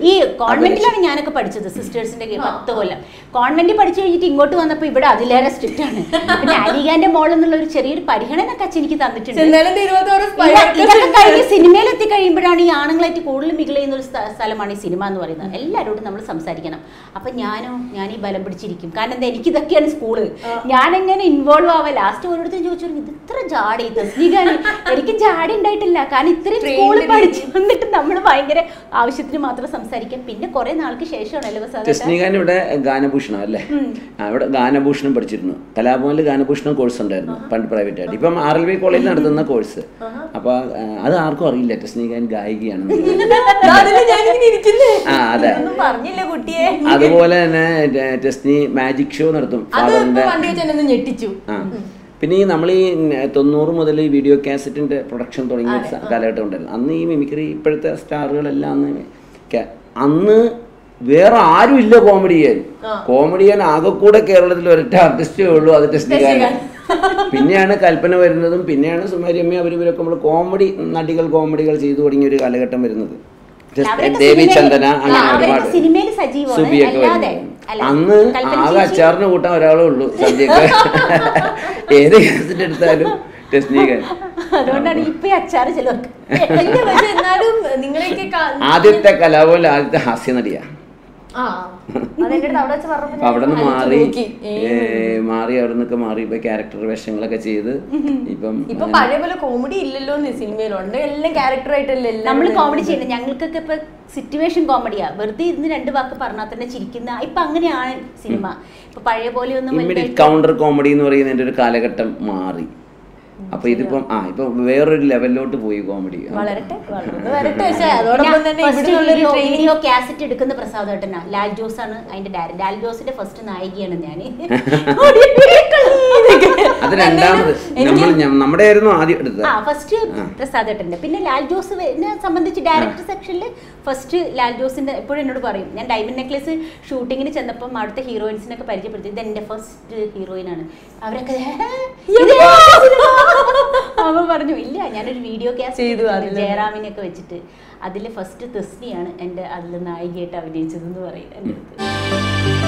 ഈ കോൺവെന്റിലാണ് ഞാനൊക്കെ പഠിച്ചത് സിസ്റ്റേഴ്സിന്റെ പത്ത് കൊല്ലം കോൺവെന്റിൽ പഠിച്ചു കഴിഞ്ഞിട്ട് ഇങ്ങോട്ട് വന്നപ്പോൾ ഇവിടെ അതിലേറെ സ്ട്രിക്റ്റ് ആണ് പിന്നെ അലിഖാന്റെ മോൾ എന്നുള്ള ഒരു ചെറിയൊരു പരിഗണനൊക്കെ അച്ഛൻ എനിക്ക് തന്നിട്ടുണ്ട് എന്നാലും തിരുവനന്തപുരം ഇത- സ്പൈഡർ ഇതൊക്കെ കഴിഞ്ഞ് സിനിമയിൽ എത്തി കഴിയുമ്പോഴാണ് ഈ ആണുങ്ങളായിട്ട് കൂടുതൽ മിഗിൾ ചെയ്യുന്ന ഒരു സ്ഥ- സ്ഥലമാണ് ഈ സിനിമ എന്ന് പറയുന്നത് എല്ലാവരോടും നമ്മൾ സംസാരിക്കണം അപ്പൊ ഞാനോ ഞാൻ ഈ ബലം പിടിച്ചിരിക്കും കാരണം എന്താ എനിക്ക് ഇതൊക്കെയാണ് സ്കൂള് ഞാൻ എങ്ങനെ ഇൻവോൾവ് ആവാ ലാസ്റ്റ് ഓരോരുത്തരും ചോദിച്ചു ഇത് ഇത്ര ജാടി തസ്നികാണ് എനിക്ക് ജാടി ഉണ്ടായിട്ടില്ല കാരണം ഇത്രയും സ്കൂളിൽ പഠിച്ചു വന്നിട്ട് നമ്മൾ ഭയങ്കര ആവശ്യത്തിന് മാത്രം സംസാരിക്കാം പിന്നെ കുറെ നാൾക്ക് ശേഷമാണല്ലോ സാധാരണ ടെസ്നികാൻ ഇവിടെ ഗാനഭൂഷണം അല്ലേ ആ, ഇവിടെ ഗാനഭൂഷണം പഠിച്ചിരുന്നു കലാഭവനിൽ ഗാനഭൂഷണം കോഴ്സ് ഉണ്ടായിരുന്നു പണ്ട് പ്രൈവറ്റ് ആയിട്ട് ഇപ്പം ആർ എൽ വി കോളേജിൽ നടത്തുന്ന കോഴ്സ് അപ്പൊ ആ, അത് ആർക്കും അറിയില്ല ടെസ്നികാൻ ഗായികയാണെന്ന് അതില് ഞാനിങ്ങനെ ഇരിക്കുന്നേ ആ അതെ ഒന്നും പറഞ്ഞില്ല കുട്ടിയെ അതുപോലെ തന്നെ ടെ- ടെസ്നി മാജിക് ഷോ നടത്തും അത് ഇപ്പൊ ഫാദറിന്റെ വണ്ടി വെച്ച് എന്നെ ഒന്ന് ഞെട്ടിച്ചു ആ പിന്നെ ഈ നമ്മൾ ഈ ന- തൊണ്ണൂറ് മുതൽ ഈ വീഡിയോ കാസറ്റിന്റെ പ്രൊഡക്ഷൻ തുടങ്ങിയ സ- കാലഘട്ടം ഉണ്ടായിരുന്നു അന്ന് ഈ മിമിക്രി ഇപ്പോഴത്തെ സ്റ്റാറുകളെല്ലാം അന്ന് ക- അന്ന് വേറെ ആരും ഇല്ല കോമഡിയൻ കോമഡിയൻ ആകെക്കൂടെ കേരളത്തിൽ ഒരൊറ്റ ആർട്ടിസ്റ്റേ ഉള്ളൂ അത് ടെസ്റ്റിക്കാൻ പിന്നെയാണ് കൽപ്പന വരുന്നതും പിന്നെയാണ് സുമാരിയമ്മ അവർ ഇവരൊക്കെ നമ്മൾ കോമഡി നടികൾ കോമഡികൾ ചെയ്തു തുടങ്ങിയ ഒരു കാലഘട്ടം വരുന്നത് ടെസ്റ്റ്- അവരൊക്കെ ദേവി സിനിമയിൽ- ചന്ദന ആ, അങ്ങനെ അവരൊക്കെ ഒരുപാട് സിനിമയിൽ സജീവമാണ് സുബിയൊക്കെ അല്ലാതെ വരുന്നത് അല്ല, അന്ന് കൽപ്പന ആകെ ചേച്ചി- അച്ചാറിന് കൂട്ടാൻ ഒരാളേ ഉള്ളൂ സദ്യക്ക് ഏത് കേസിന്റെ എടുത്താലും ടെസ്നീകൻ അതുകൊണ്ടാണ് ഇപ്പൊ ഈ അച്ചാറ് ചിലർക്ക് ഇല്ല, പക്ഷെ എന്നാലും നിങ്ങളെയൊക്കെ കാ- ആദ്യത്തെ കലാപോലെ ആദ്യത്തെ ഹാസ്യ നടിയാ ആ അതെന്റെ അടുത്ത് അവിടെ വെച്ച് പറഞ്ഞപ്പോ അപ്പൊ അവിടെ നിന്ന് ഞാൻ മാറി നോക്കി. ഏ. ഏ, മാറി അവിടെ നിന്നൊക്കെ മാറി ഇപ്പൊ ക്യാരക്ടർ വേഷങ്ങളൊക്കെ ചെയ്ത് ഇപ്പം ഇപ്പൊ പഴയ പോലെ കോമഡി ഇല്ലല്ലോ സിനിമയിലുണ്ട് എല്ലാം ക്യാരക്ടർ ആയിട്ടല്ലേ എല്ലാം നമ്മൾ കോമഡി ചെയ്യുന്നത് ഞങ്ങൾക്കൊക്കെ ഇപ്പൊ സിറ്റുവേഷൻ കോമഡിയാ വെറുതെ ഇരുന്ന് രണ്ട് വാക്ക് പറഞ്ഞാൽ തന്നെ ചിരിക്കുന്ന ഇപ്പൊ അങ്ങനെയാണ് സിനിമ ഇപ്പൊ പഴയ പോലെ ഒന്നും ഇമ്മീഡിയറ്റ് കൗണ്ടർ കോമഡി എന്ന് പറയുന്നതിന്റെ ഒരു കാലഘട്ടം മാറി അപ്പൊ ഇതിപ്പം ആ ഇപ്പൊ വേറൊരു ലെവലിലോട്ട് പോയി കോമഡി വളരട്ടെ വളർന്ന് വരട്ടെ പക്ഷെ അതോടൊപ്പം തന്നെ ഇവിടുന്നുള്ളൊരു ട്രെയിനിങ് വീഡിയോ കാസറ്റ് എടുക്കുന്ന പ്രസാദേട്ടനാ ലാൽ ജോസ് ആണ് അതിന്റെ ഡയറക്ടർ ലാൽ ജോസിന്റെ ഫസ്റ്റ് നായികയാണ് ഞാൻ അത് രണ്ടാമത് നമ്മൾ ഞ- നമ്മുടെ ആയിരുന്നു ആദ്യം എടുത്തത് ആ ഫസ്റ്റ് പ്രസാദേട്ടന്റെ പിന്നെ ലാൽ ജോസ് എന്നെ സംബന്ധിച്ച് ഡയറക്ടർ സെക്ഷനിൽ ഫസ്റ്റ് ലാൽ ജോസിന്റെ എപ്പോഴും എന്നോട് പറയും ഞാൻ ഡയമണ്ട് നെക്ലേസ് ഷൂട്ടിങ്ങിന് ചെന്നപ്പം അവിടുത്തെ ഹീറോയിൻസിനൊക്കെ പരിചയപ്പെടുത്തി ഇത് എന്റെ ഫസ്റ്റ് ഹീറോയിൻ ആണ് അവരൊക്കെ "ഹേ, ഇത് ഏതാ സിനിമ?" അവൻ പറഞ്ഞു ഇല്ല ഞാനൊരു വീഡിയോ ചെയ്തു കാസ്റ്റ് അതില്. ജയറാമിനെയൊക്കെ വെച്ചിട്ട് അതിൽ ഫസ്റ്റ് തെസ്നിയാണ് എൻ്റെ അതിൽ നായികയായിട്ട് അഭിനയിച്ചതെന്ന് പറയും എൻ്റെ അടുത്ത്